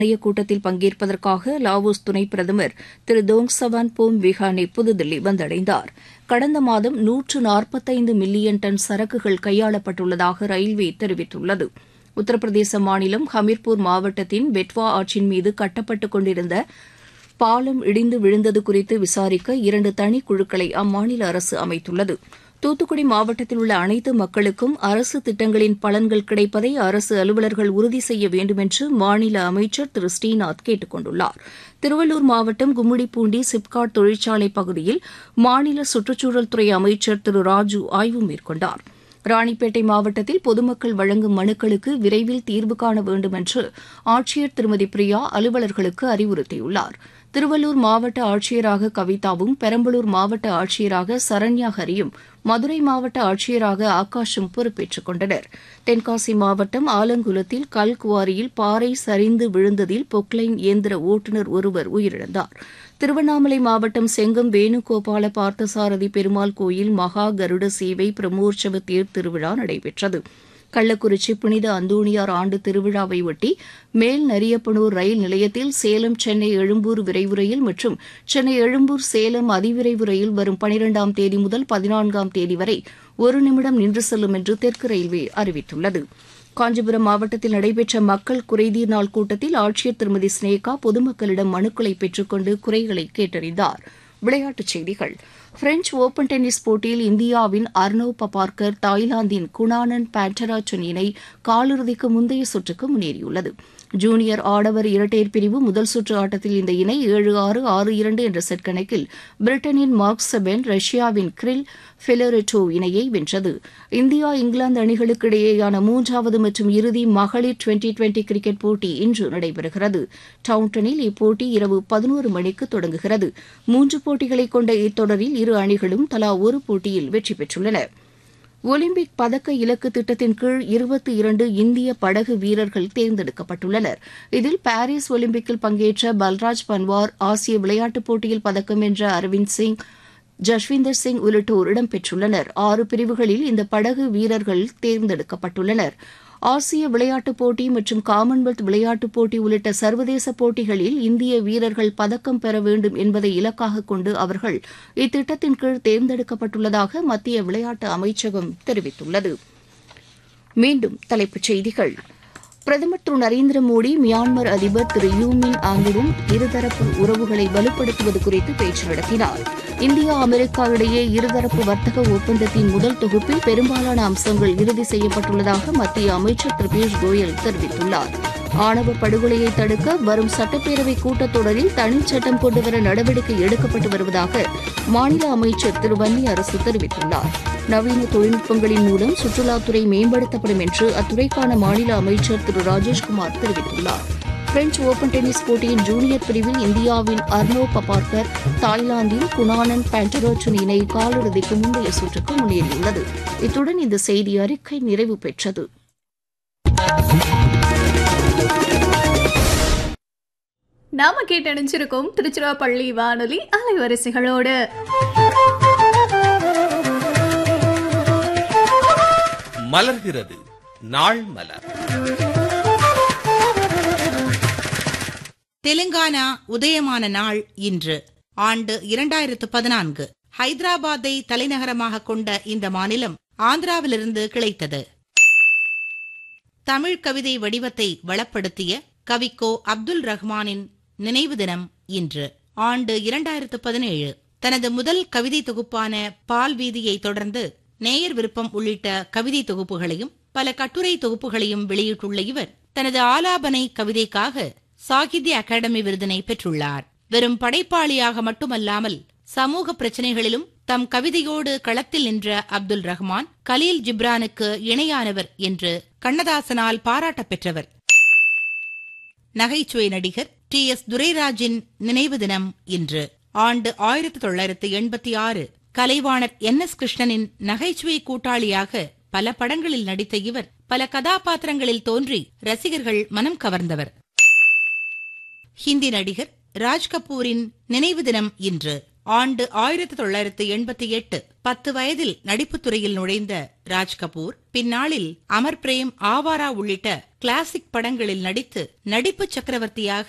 ஆணையக் கூட்டத்தில் பங்கேற்பதற்காக லாவோஸ் துணை பிரதமர் திரு டோங் சவான் போம் விஹானே புதுதில்லி வந்தடைந்தார் கடந்த மாதம் நூற்று நாற்பத்தைந்து மில்லியன் டன் சரக்குகள் கையாளப்பட்டுள்ளதாக ரயில்வே தெரிவித்துள்ளது உத்தரப்பிரதேச மாநிலம் ஹமீர்பூர் மாவட்டத்தின் பெட்வா ஆற்றின் மீது கட்டப்பட்டுக் கொண்டிருந்த பாலம் இடிந்து விழுந்தது குறித்து விசாரிக்க இரண்டு தனிக்குழுக்களை அம்மாநில அரசு அமைத்துள்ளது தூத்துக்குடி மாவட்டத்தில் உள்ள அனைத்து மக்களுக்கும் அரசு திட்டங்களின் பலன்கள் கிடைப்பதை அரசு அலுவலர்கள் உறுதி செய்ய வேண்டுமென்று மாநில அமைச்சர் திரு ஸ்ரீநாத் கேட்டுக் கொண்டுள்ளார் திருவள்ளூர் மாவட்டம் கும்மிடிப்பூண்டி சிப்காட் தொழிற்சாலை பகுதியில் மாநில சுற்றுச்சூழல் துறை அமைச்சர் திரு ராஜு ஆய்வு மேற்கொண்டார் ராணிப்பேட்டை மாவட்டத்தில் பொதுமக்கள் வழங்கும் மனுக்களுக்கு விரைவில் தீர்வு காண வேண்டும் என்று ஆட்சியர் திருமதி பிரியா அலுவலர்களுக்கு அறிவுறுத்தியுள்ளார் திருவள்ளூர் மாவட்ட ஆட்சியராக கவிதாவும் பெரம்பலூர் மாவட்ட ஆட்சியராக சரண்யா ஹரியும் மதுரை மாவட்ட ஆட்சியராக ஆகாஷும் பொறுப்பேற்றுக் கொண்டனர் தென்காசி மாவட்டம் ஆலங்குளத்தில் கல்குவாரியில் பாறை சரிந்து விழுந்ததில் பொக்லைன் இயந்திர ஓட்டுநர் ஒருவர் உயிரிழந்தார் திருவண்ணாமலை மாவட்டம் செங்கம் வேணுகோபால பார்த்தசாரதி பெருமாள் கோயில் மகா கருட சேவை பிரமோற்சவ தேர் திருவிழா நடைபெற்றது கள்ளக்குறிச்சி புனித அந்தோணியார் ஆண்டு திருவிழாவை ஒட்டி மேல் நரியப்பனூர் ரயில் நிலையத்தில் சேலம் சென்னை எழும்பூர் விரைவு ரயில் மற்றும் சென்னை எழும்பூர் சேலம் அதிவிரைவு ரயில் வரும் பனிரெண்டாம் தேதி முதல் பதினான்காம் தேதி வரை ஒரு நிமிடம் நின்று செல்லும் என்று தெற்கு ரயில்வே அறிவித்துள்ளது காஞ்சிபுரம் மாவட்டத்தில் நடைபெற்ற மக்கள் குறைதீர் நாள் கூட்டத்தில் ஆட்சியர் திருமதி ஸ்னேகா பொதுமக்களிடம் மனுக்களை பெற்றுக்கொண்டு குறைகளை கேட்டறிந்தார் விளையாட்டுச் செய்திகள் பிரெஞ்ச் ஓபன் டென்னிஸ் போட்டியில் இந்தியாவின் அர்னவ் பபார்கர் தாய்லாந்தின் குணானன் பேண்டராச்சன் இணை காலிறுதிக்கு முந்தைய சுற்றுக்கு முன்னேறியுள்ளது ஜூனியர் ஆடவர் இரட்டையர் பிரிவு முதல் சுற்று ஆட்டத்தில் இந்த இணை ஏழு ஆறு ஆறு இரண்டு என்ற செட் கணக்கில் பிரிட்டனின் மார்க் செபென் ரஷ்யாவின் கிரில் ஃபெலோரெட்டோ இணையை வென்றது இந்தியா இங்கிலாந்து அணிகளுக்கு இடையேயான மூன்றாவது மற்றும் இறுதி மகளிர் டுவெண்டி டுவெண்டி கிரிக்கெட் போட்டி இன்று நடைபெறுகிறது டவுன்டனில் இப்போட்டி இரவு பதினோரு மணிக்கு தொடங்குகிறது மூன்று போட்டிகளை கொண்ட இத்தொடரில் இரு அணிகளும் தலா ஒரு போட்டியில் வெற்றி பெற்றுள்ளன ஒலிம்பிக் பதக்க இலக்கு திட்டத்தின் கீழ் இருபத்தி இரண்டு இந்திய படகு வீரர்கள் தேர்ந்தெடுக்கப்பட்டுள்ளனர் இதில் பாரிஸ் ஒலிம்பிக்கில் பங்கேற்ற பல்ராஜ் பன்வார் ஆசிய விளையாட்டுப் போட்டியில் பதக்கம் வென்ற அரவிந்த் சிங் ஜஸ்வீந்தர் சிங் உள்ளிட்டோர் இடம்பெற்றுள்ளனர் ஆறு பிரிவுகளில் இந்த படகு வீரர்கள் தேர்ந்தெடுக்கப்பட்டுள்ளனர் ஆசிய விளையாட்டுப் போட்டி மற்றும் காமன்வெல்த் விளையாட்டுப் போட்டி உள்ளிட்ட சர்வதேச போட்டிகளில் இந்திய வீரர்கள் பதக்கம் பெற வேண்டும் என்பதை இலக்காக கொண்டு அவர்கள் இத்திட்டத்தின் கீழ் தேர்ந்தெடுக்கப்பட்டுள்ளதாக மத்திய விளையாட்டு அமைச்சகம் தெரிவித்துள்ளது மீண்டும் தலைப்புச் செய்திகள் பிரதமர் திரு நரேந்திர மோடி மியான்மர் அதிபர் திரு யூமின் ஆங்குடன் இருதரப்பு உறவுகளை வலுப்படுத்துவது குறித்து பேச்சு நடத்தினார் இந்தியா அமெரிக்கா இடையே இருதரப்பு வர்த்தக ஒப்பந்தத்தின் முதல் தொகுப்பில் பெரும்பாலான அம்சங்கள் இறுதி செய்யப்பட்டுள்ளதாக மத்திய அமைச்சர் திரு பியூஷ் கோயல் தெரிவித்துள்ளார் ஆணவ படுகொலையை தடுக்க வரும் சட்டப்பேரவை கூட்டத்தொடரில் தனிச்சட்டம் கொண்டுவர நடவடிக்கை எடுக்கப்பட்டு வருவதாக மாநில அமைச்சர் திரு வன்னி அரசு தெரிவித்துள்ளார் நவீன தொழில்நுட்பங்களின் மூலம் சுற்றுலாத்துறை மேம்படுத்தப்படும் என்று அத்துறைக்கான மாநில அமைச்சர் திரு ராஜேஷ்குமார் தெரிவித்துள்ளார் பிரெஞ்ச் ஓபன் டென்னிஸ் போட்டியின் ஜூனியர் பிரிவில் இந்தியாவின் அர்னோ பபார்கர் தாய்லாந்தின் குணானன் பேண்டரோச்சன் இணை காலிறுதிக்கு முந்தைய சுற்றுக்கு முன்னேறியுள்ளது இத்துடன் இந்த செய்தி அறிக்கை நிறைவு பெற்றது நாம கேட்டணிஞ்சிருக்கோம் திருச்சிராப்பள்ளி வானொலி அலைவரிசைகளோடு மலர்கிறது நாள் மலர் தெலுங்கானா உதயமான நாள் இன்று ஆண்டு இரண்டாயிரத்து பதினான்கு ஹைதராபாத்தை தலைநகரமாக கொண்ட இந்த மாநிலம் ஆந்திராவிலிருந்து கிளைத்தது தமிழ் கவிதை வடிவத்தை வளப்படுத்திய கவிக்கோ அப்துல் ரஹ்மானின் நினைவு தினம் இன்று ஆண்டு இரண்டாயிரத்து பதினேழு தனது முதல் கவிதை தொகுப்பான பால் வீதியை தொடர்ந்து நேயர் விருப்பம் உள்ளிட்ட கவிதை தொகுப்புகளையும் பல கட்டுரை தொகுப்புகளையும் வெளியிட்டுள்ள இவர் தனது ஆலாபனை கவிதைக்காக சாகித்ய அகாடமி விருதினை பெற்றுள்ளார் வெறும் படைப்பாளியாக மட்டுமல்லாமல் சமூக பிரச்சனைகளிலும் தம் கவிதையோடு களத்தில் நின்ற அப்துல் ரஹ்மான் கலீல் ஜிப்ரானுக்கு இணையானவர் என்று கண்ணதாசனால் பாராட்டப் பெற்றவர் நகைச்சுவை நடிகர் டி எஸ் துரைராஜின் நினைவு தினம் இன்று ஆண்டு ஆயிரத்தி தொள்ளாயிரத்து எண்பத்தி ஆறு கலைவாணர் என் எஸ் கிருஷ்ணனின் நகைச்சுவை கூட்டாளியாக பல படங்களில் நடித்த இவர் பல கதாபாத்திரங்களில் தோன்றி ரசிகர்கள் மனம் கவர்ந்தவர் ஹிந்தி நடிகர் ராஜ் கபூரின் நினைவு தினம் இன்று ஆண்டு ஆயிரத்தி தொள்ளாயிரத்து எண்பத்தி எட்டு பத்து வயதில் நடிப்புத் துறையில் நுழைந்த ராஜ் கபூர் பின்னாளில் அமர் பிரேம் ஆவாரா உள்ளிட்ட கிளாசிக் படங்களில் நடித்து நடிப்பு சக்கரவர்த்தியாக